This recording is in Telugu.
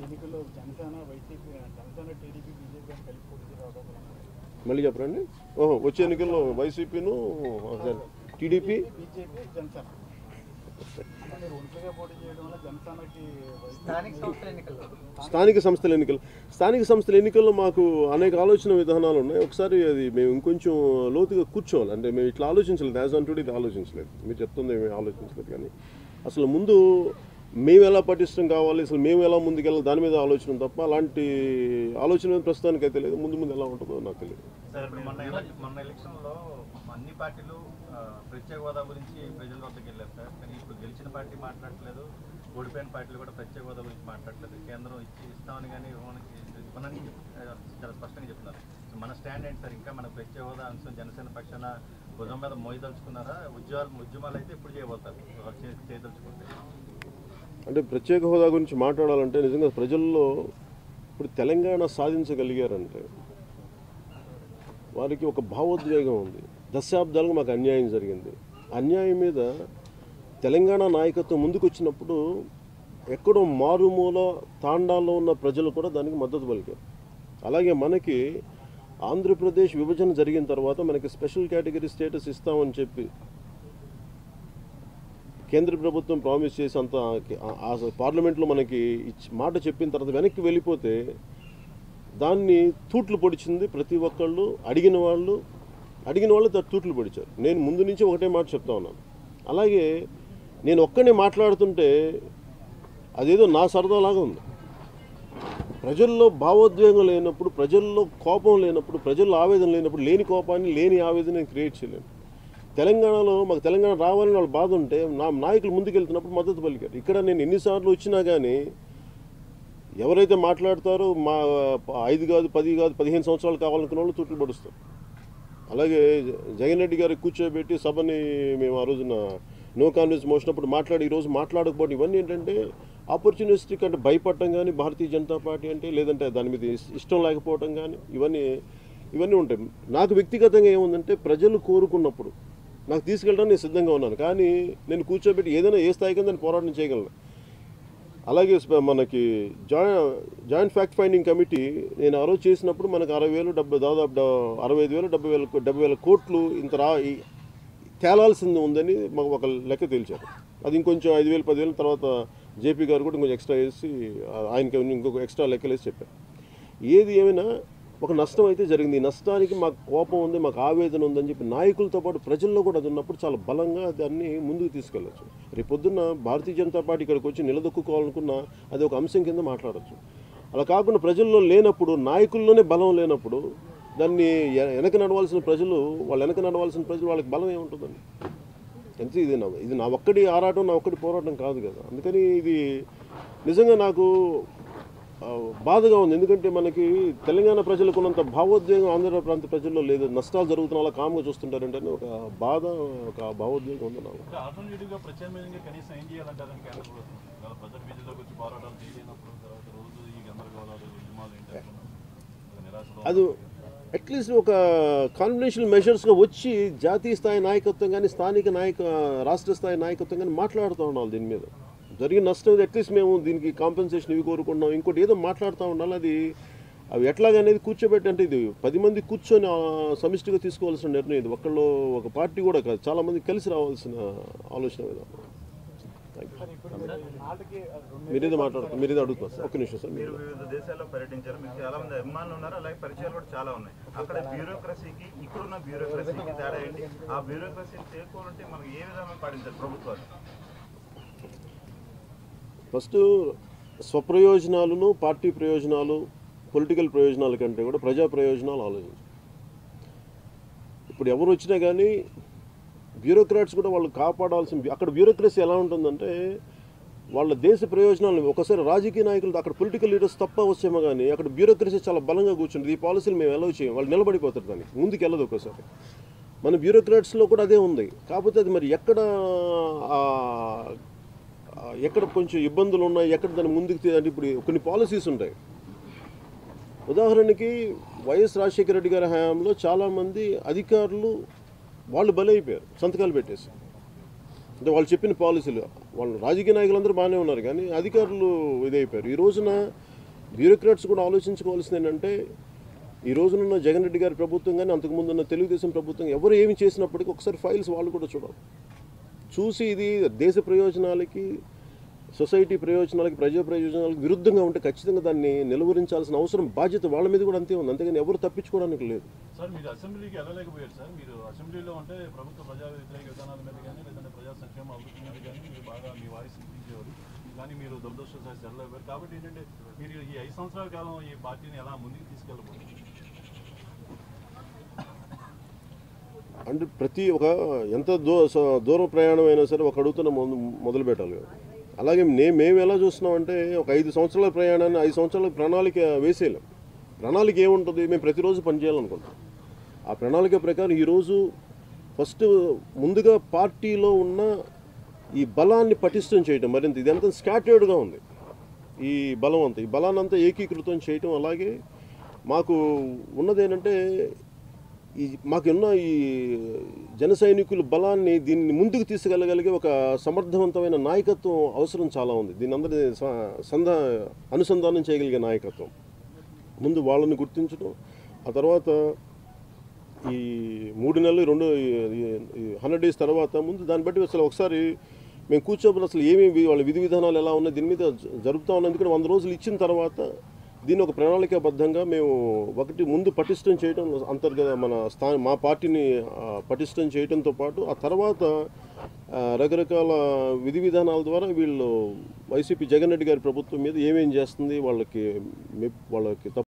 ఎన్నికల్లో Janasena YCP Janasena TDP BJP అని కలిపి పోటీ చేసే అవకాశం ఉంది. మళ్ళీ చెప్పరండి ఓహో వచ్చే ఎన్నికల్లో వైసీపీను టీడీపీ బీజేపీ జనసేన అంటే మీరు ఒంటరిగా పోటీ చేయడం వల్ల జనసేనకి స్థానిక సంస్థల ఎన్నికల్లో స్థానిక సంస్థల ఎన్నికలు స్థానిక సంస్థల ఎన్నికల్లో మాకు అనేక ఆలోచన విధానాలు ఉన్నాయి ఒకసారి అది మేము ఇంకొంచెం లోతుగా కూర్చోవాలి అంటే మేము ఇట్లా ఆలోచించలేదు యాజ్ ఆన్ టుడే ఇది ఆలోచించలేదు మీరు చెప్తుంది మేము ఆలోచించలేదు కానీ అసలు ముందు మేము ఎలా పటిష్టం కావాలి అసలు మేము ఎలా ముందుకెళ్ళాలి దాని మీద ఆలోచన తప్ప అలాంటి ఆలోచన ప్రస్తుతానికి అయితే లేదు ముందు ముందు ఎలా ఉంటుందో నాకు తెలియదు సార్ ఇప్పుడు మొన్న ఎలక్- మొన్న ఎలక్షన్లో అన్ని పార్టీలు ఆ, ప్రత్యేక హోదా గురించి ప్రజల వద్దకు వెళ్ళారు సార్ కానీ ఇప్పుడు గెలిచిన పార్టీ మాట్లాడట్లేదు ఓడిపోయిన పార్టీలు కూడా ప్రత్యేక హోదా గురించి మాట్లాడట్లేదు కేంద్రం ఇచ్చి ఇస్తామని కానీ ఇవ్వమని ఇవ్వనని చెప్- ఆ, చాలా స్పష్టంగా చెప్తున్నారు సో మన స్టాండ్ ఏంటి సార్ ఇంకా మన ప్రత్యేక హోదా అంశం జనసేన పక్షాన భుజం మీద మోయదలుచుకున్నారా ఉద్యోగాలు ఉద్యమాలు అయితే ఇప్పుడు చేయబోతారు వాళ్ళు చే- చేయదలుచుకుంటే అంటే ప్రత్యేక హోదా గురించి మాట్లాడాలంటే నిజంగా ప్రజల్లో ఇప్పుడు తెలంగాణ సాధించగలిగారంటే వారికి ఒక భావోద్వేగం ఉంది దశాబ్దాలుగా మాకు అన్యాయం జరిగింది అన్యాయం మీద తెలంగాణ నాయకత్వం ముందుకు వచ్చినప్పుడు ఎక్కడో మారుమూల తాండాల్లో ఉన్న ప్రజలు కూడా దానికి మద్దతు పలికారు అలాగే మనకి ఆంధ్రప్రదేశ్ విభజన జరిగిన తర్వాత మనకి స్పెషల్ కేటగిరీ స్టేటస్ ఇస్తామని చెప్పి కేంద్ర ప్రభుత్వం ప్రామిస్ చేసి అంత ఆ- ఆ పార్లమెంట్లో మనకి ఇచ్చి- మాట చెప్పిన తర్వాత వెనక్కి వెళ్ళిపోతే దాన్ని తూట్లు పొడిచింది ప్రతి ఒక్కళ్ళు అడిగిన వాళ్ళు అడిగిన వాళ్ళు దా- తూట్లు పొడిచారు నేను ముందు నుంచి ఒకటే మాట చెప్తా ఉన్నాను అలాగే నేను ఒక్కనే మాట్లాడుతుంటే అదేదో నా సరదాలాగా ఉంది ప్రజల్లో భావోద్వేగం లేనప్పుడు ప్రజల్లో కోపం లేనప్పుడు ప్రజల్లో ఆవేదన లేనప్పుడు లేని కోపాన్ని లేని ఆవేదన నేను క్రియేట్ చేయలేను తెలంగాణలో మాకు తెలంగాణ రావాలని వాళ్ళ బాధ ఉంటే నా నాయకులు ముందుకెళ్తున్నప్పుడు మద్దతు పలికారు ఇక్కడ నేను ఎన్నిసార్లు వచ్చినా కానీ ఎవరైతే మాట్లాడతారో మా ఐదు కాదు పది కాదు పదిహేను సంవత్సరాలు కావాలనుకున్న వాళ్ళు తుట్లు పడుస్తారు అలాగే జ- జగన్ రెడ్డి గారికి కూర్చోబెట్టి సభని మేము ఆ రోజున నో కాన్ఫిడెన్స్ మోసినప్పుడు మాట్లాడి ఈరోజు మాట్లాడకపోవడం ఇవన్నీ ఏంటంటే ఆపర్చునిస్టిక్ అంటే భయపడటం కానీ భారతీయ జనతా పార్టీ అంటే లేదంటే దాని మీద ఇస్- ఇష్టం లేకపోవడం కానీ ఇవన్నీ ఇవన్నీ ఉంటాయి నాకు వ్యక్తిగతంగా ఏముందంటే ప్రజలు కోరుకున్నప్పుడు నాకు తీసుకెళ్ళడానికి నేను సిద్ధంగా ఉన్నాను కానీ నేను కూర్చోబెట్టి ఏదైనా ఏ స్థాయికి నేను పోరాటం చేయగలను అలాగే స్ప- మనకి జాయి జాయింట్ ఫ్యాక్ట్ ఫైండింగ్ కమిటీ నేను ఆ రోజు చేసినప్పుడు మనకు అరవై వేలు డెబ్బై దాదాపు డ- అరవై ఐదు వేలు డెబ్బై వేల డెబ్బై వేల కోట్లు ఇంత రా ఈ- తేలాల్సింది ఉందని మాకు ఒక లెక్క తేల్చారు అది ఇంకొంచెం ఐదు వేలు పదివేల తర్వాత జేపీ గారు కూడా ఇంకొంచెం ఎక్స్ట్రా వేసి ఆ- ఆయనకి ఇంకొక ఎక్స్ట్రా లెక్కలేసి చెప్పారు ఏది ఏమైనా ఒక నష్టం అయితే జరిగింది ఈ నష్టానికి మాకు కోపం ఉంది మాకు ఆవేదన ఉందని చెప్పి నాయకులతో పాటు ప్రజల్లో కూడా అది ఉన్నప్పుడు చాలా బలంగా దాన్ని ముందుకు తీసుకెళ్ళచ్చు రేపు పొద్దున్న భారతీయ జనతా పార్టీ ఇక్కడికి వచ్చి నిలదొక్కుకోవాలనుకున్నా అది ఒక అంశం కింద మాట్లాడచ్చు అలా కాకుండా ప్రజల్లో లేనప్పుడు నాయకుల్లోనే బలం లేనప్పుడు దాన్ని ఎ- వెనక నడవాల్సిన ప్రజలు వాళ్ళు వెనక నడవాల్సిన ప్రజలు వాళ్ళకి బలం ఏముంటుందండి అంతే ఇది నా ఇది నా ఒక్కడి ఆరాటం నా ఒక్కడి పోరాటం కాదు కదా అందుకని ఇది నిజంగా నాకు ఆ, బాధగా ఉంది ఎందుకంటే మనకి తెలంగాణ ప్రజలకు ఉన్నంత భావోద్వేగం ఆంధ్ర ప్రాంత ప్రజల్లో లేదు నష్టాలు జరుగుతున్న అలా కామ్గా చూస్తుంటారంటే ఒక బాధ ఒక భావోద్వేగం ఉంది నాకు అంటే ఆల్టర్నేటివ్గా ప్రత్యామ్నాయంగా కనీసం ఏం చేయాలంటారని కేంద్ర ప్రభుత్వం ఇవాళ ప్రజల వీధిలోకి వచ్చి పోరాటాలు చేయలేనప్పుడు తర్వాత రోజు ఈ గందరగోళాలు ఉద్యమాలు ఏంటి అనుకున్నాం ఒక నిరాశలో అది అట్లీస్ట్ ఒక కాన్ఫిడెన్షియల్ మెషర్స్గా వచ్చి జాతీయ స్థాయి నాయకత్వం కానీ స్థానిక నాయక రాష్ట్ర స్థాయి నాయకత్వం కానీ మాట్లాడుతూ ఉండాలి దీని మీద జరిగిన నష్టం అట్లీస్ట్ మేము దీనికి కాంపెన్సేషన్ ఇవి కోరుకుంటున్నాం ఇంకోటి ఏదో మాట్లాడుతూ ఉండాలి అది అవి ఎట్లాగనేది కూర్చోబెట్టి అంటే ఇది పది మంది కూర్చొని ఆ, సమిష్టిగా తీసుకోవాల్సిన నిర్ణయం ఇది ఒకళ్ళు ఒక పార్టీ కూడా కాదు చాలా మంది కలిసి రావాల్సిన ఆలోచన విధానం Thank you. సార్ ఇప్పుడు నాటికి రెండు మీరేదో మాట్లాడుతున్నారు మీరేదో అడుగుతున్నారు సార్ ఒక్క నిమిషం సార్ మీరు మీరు వివిధ దేశాల్లో పర్యటించారు మీకు చాలా మంది అభిమానులు ఉన్నారు అలాగే పరిచయాలు కూడా చాలా ఉన్నాయి అక్కడ బ్యూరోక్రసీకి ఇక్కడున్న బ్యూరోక్రసీకి తేడా ఏంటి ఆ బ్యూరోక్రసీని చేరుకోవాలంటే మనకి ఏ విధంగా పాటించాలి ప్రభుత్వాలు ఫస్ట్ స్వప్రయోజనాలను పార్టీ ప్రయోజనాలు పొలిటికల్ ప్రయోజనాల కంటే కూడా ప్రజా ప్రయోజనాలు ఆలోచించాలి ఇప్పుడు ఎవరు వచ్చినా కానీ బ్యూరోక్రాట్స్ కూడా వాళ్ళు కాపాడాల్సిన అక్కడ బ్యూరోక్రసీ ఎలా ఉంటుందంటే వాళ్ళ దేశ ప్రయోజనాలను ఒకసారి రాజకీయ నాయకులు అక్కడ పొలిటికల్ లీడర్స్ తప్ప వచ్చేమో కానీ అక్కడ బ్యూరోక్రసీ చాలా బలంగా కూర్చుంటుంది ఈ పాలసీలు మేము ఎలా చేయం వాళ్ళు నిలబడిపోతారు దానికి ముందుకు వెళ్ళదు ఒకసారి మన బ్యూరోక్రాట్స్లో కూడా అదే ఉంది కాకపోతే అది మరి ఎక్కడ ఆ, ఆ, ఎక్కడ కొంచెం ఇబ్బందులు ఉన్నాయి ఎక్కడ దాన్ని ముందుకు తీ- అంటే ఇప్పుడు కొన్ని పాలసీస్ ఉంటాయి ఉదాహరణకి వైఎస్ రాజశేఖర రెడ్డి గారి హయాంలో చాలామంది అధికారులు వాళ్ళు బలైపోయారు సంతకాలు పెట్టేసి అంటే వాళ్ళు చెప్పిన పాలసీలు వాళ్ళు రాజకీయ నాయకులందరూ బాగానే ఉన్నారు కానీ అధికారులు ఇదైపోయారు ఈ రోజున బ్యూరోక్రాట్స్ కూడా ఆలోచించుకోవాల్సింది ఏంటంటే ఈ రోజునున్న జగన్ రెడ్డి గారి ప్రభుత్వం కానీ అంతకుముందు ఉన్న తెలుగుదేశం ప్రభుత్వం ఎవరు ఏమి చేసినప్పటికీ ఒకసారి ఫైల్స్ వాళ్ళు కూడా చూడాలి చూసి ఇది దేశ ప్రయోజనాలకి సొసైటీ ప్రయోజనాలకి ప్రజా ప్రయోజనాలకు విరుద్ధంగా ఉంటే ఖచ్చితంగా దాన్ని నిలువరించాల్సిన అవసరం బాధ్యత వాళ్ళ మీద కూడా అంతే ఉంది అంతేగాని ఎవరు తప్పించుకోవడానికి లేదు సార్ మీరు అసెంబ్లీకి వెళ్ళలేకపోయారు సార్ మీరు అసెంబ్లీలో ఉంటే ప్రభుత్వ ప్రజా వ్యతిరేక విధానాల మీద కానీ లేదంటే ప్రజా సంక్షేమ అభివృద్ధి మీద కానీ మీరు బాగా మీ వాయిస్ వినిపించేవారు కానీ మీరు దురదృష్టవశాత్తు వెళ్ళలేకపోయారు కాబట్టి ఏంటంటే మీరు ఈ ఐదు సంవత్సరాల కాలం ఈ పార్టీని ఎలా ముందుకు తీసుకెళ్ళబోతున్నారు అంటే ప్రతి ఒక ఎంత దూ స- దూరం ప్రయాణం అయినా సరే ఒక అడుగుతున్న మొదలు మొదలు పెట్టాలి అలాగే నే మేము ఎలా చూస్తున్నామంటే ఒక ఐదు సంవత్సరాల ప్రయాణాన్ని ఐదు సంవత్సరాల ప్రణాళిక వేసేయలేం ప్రణాళిక ఏముంటుంది మేము ప్రతిరోజు పనిచేయాలనుకుంటాం ఆ ప్రణాళిక ప్రకారం ఈరోజు ఫస్ట్ ముందుగా పార్టీలో ఉన్న ఈ బలాన్ని పటిష్టం చేయటం మరింత ఇదంతా స్కాటర్డ్గా ఉంది ఈ బలం అంతా ఈ బలాన్ని అంతా ఏకీకృతం చేయటం అలాగే మాకు ఉన్నది ఏంటంటే ఈ మాకున్న ఈ జన సైనికుల బలాన్ని దీన్ని ముందుకు తీసుకెళ్ళగలిగే ఒక సమర్థవంతమైన నాయకత్వం అవసరం చాలా ఉంది దీని అందరి సంధ అనుసంధానం చేయగలిగే నాయకత్వం ముందు వాళ్ళని గుర్తించడం ఆ తర్వాత ఈ మూడు నెలలు రెండు హండ్రెడ్ డేస్ తర్వాత ముందు దాన్ని బట్టి అసలు ఒకసారి మేము కూర్చోబోతే అసలు ఏమేమి వాళ్ళ విధి విధానాలు ఎలా ఉన్నాయి దీని మీద జ- జరుపుతా ఉన్నది ఎందుకంటే వంద రోజులు ఇచ్చిన తర్వాత దీన్ని ఒక ప్రణాళికాబద్ధంగా మేము ఒకటి ముందు పటిష్టం చేయడం అంతర్గత మన స్థా మా పార్టీని ఆ, పటిష్టం చేయడంతో పాటు ఆ తర్వాత ఆ, రకరకాల విధి విధానాల ద్వారా వీళ్ళు వైసీపీ జగన్ రెడ్డి గారి ప్రభుత్వం మీద ఏమేం చేస్తుంది వాళ్ళకి మెప్- వాళ్ళకి తప్పు